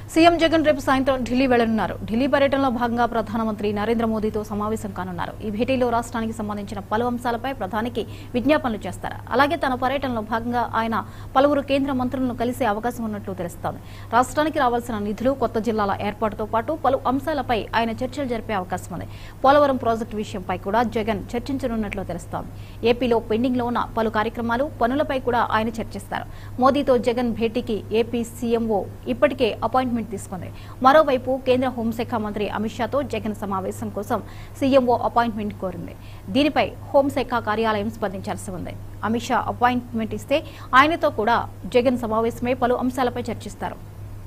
CM Jagan రేపు సాయంత్రం ఢిల్లీ వెళ్లనున్నారు ఢిల్లీ పర్యటనలో భాగంగా ప్రధానమంత్రి నరేంద్ర మోదీతో సమావేశం కానున్నారు ఈ భేటీలో రాష్ట్రానికి సంబంధించిన పలు అంశాలపై ప్రధానికి విజ్ఞాపనలు చేస్తారు అలాగే తన పర్యటనలో భాగంగా ఆయన పలువురు కేంద్ర మంత్రులను కలిసే అవకాశం ఉన్నట్లు తెలుస్తోంది రాష్ట్రానికి రావాల్సిన నిధులు కొత్త జిల్లాల ఏర్పాటుతో పాటు పలు అంశాలపై ఆయన చర్చలు జరిపే అవకాశం ఉంది పోలవరం ప్రాజెక్టు విషయంపై కూడా జగన్ చర్చించనున్నట్లు తెలుస్తోంది ఏపీలో పెండింగ్ లో ఉన్న పలు కార్యక్రమాలు పనులపై కూడా ఆయన చర్చిస్తారు మోదీతో జగన్ భేటీకి ఏపీ సీఎంఓ ఇప్పటికే అపాయింట్మెంట్ తీసుకుంది మరోవైపు కేంద్ర హోంశాఖ మంత్రి అమిత్ షాతో జగన్ సమావేశం కోసం సీఎంఓ అపాయింట్మెంట్ కోరింది దీనిపై హోంశాఖ కార్యాలయం స్పందించాల్సి ఉంది అమిత్ షా అపాయింట్మెంట్ ఇస్తే ఆయనతో కూడా జగన్ సమావేశమై పలు అంశాలపై చర్చిస్తారు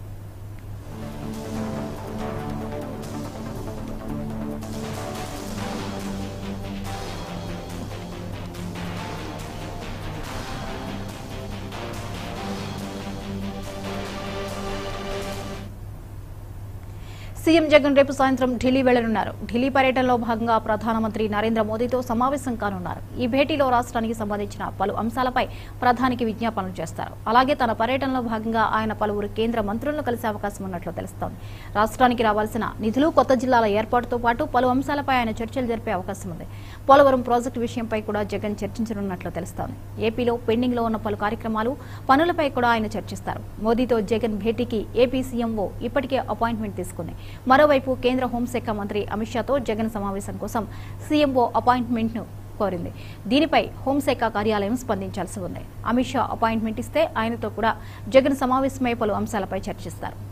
సీఎం జగన్ రేపు సాయంత్రం ఢిల్లీ వెళ్లనున్నారు ఢిల్లీ పర్యటనలో భాగంగా ప్రధానమంత్రి నరేంద్ర మోదీతో సమావేశం కానున్నారు ఈ భేటీలో రాష్ట్రానికి సంబంధించిన పలు అంశాలపై ప్రధానికి విజ్ఞాపనలు చేస్తారు అలాగే తన పర్యటనలో భాగంగా ఆయన పలువురు కేంద్ర మంత్రులను కలిసే అవకాశం ఉన్నట్లు తెలుస్తోంది రాష్ట్రానికి రావాల్సిన నిధులు కొత్త జిల్లాల ఏర్పాటుతో పాటు పలు అంశాలపై ఆయన చర్చలు జరిపే అవకాశం ఉంది పోలవరం ప్రాజెక్టు విషయంపై కూడా జగన్ చర్చించనున్నట్లు తెలుస్తోంది ఏపీలో పెండింగ్ లో ఉన్న పలు కార్యక్రమాలు పనులపై కూడా ఆయన చర్చిస్తారు మోదీతో జగన్ భేటీకి ఏపీ సీఎంఓ ఇప్పటికే అపాయింట్మెంట్ తీసుకుంది మరోవైపు కేంద్ర హోంశాఖ మంత్రి అమిత్ షాతో జగన్ సమావేశం కోసం సీఎంఓ అపాయింట్మెంట్ ను కోరింది దీనిపై హోంశాఖ కార్యాలయం స్పందించాల్సి ఉంది అమిత్ షా అపాయింట్మెంట్ ఇస్తే ఆయనతో కూడా జగన్ సమావేశమై పలు అంశాలపై చర్చిస్తారు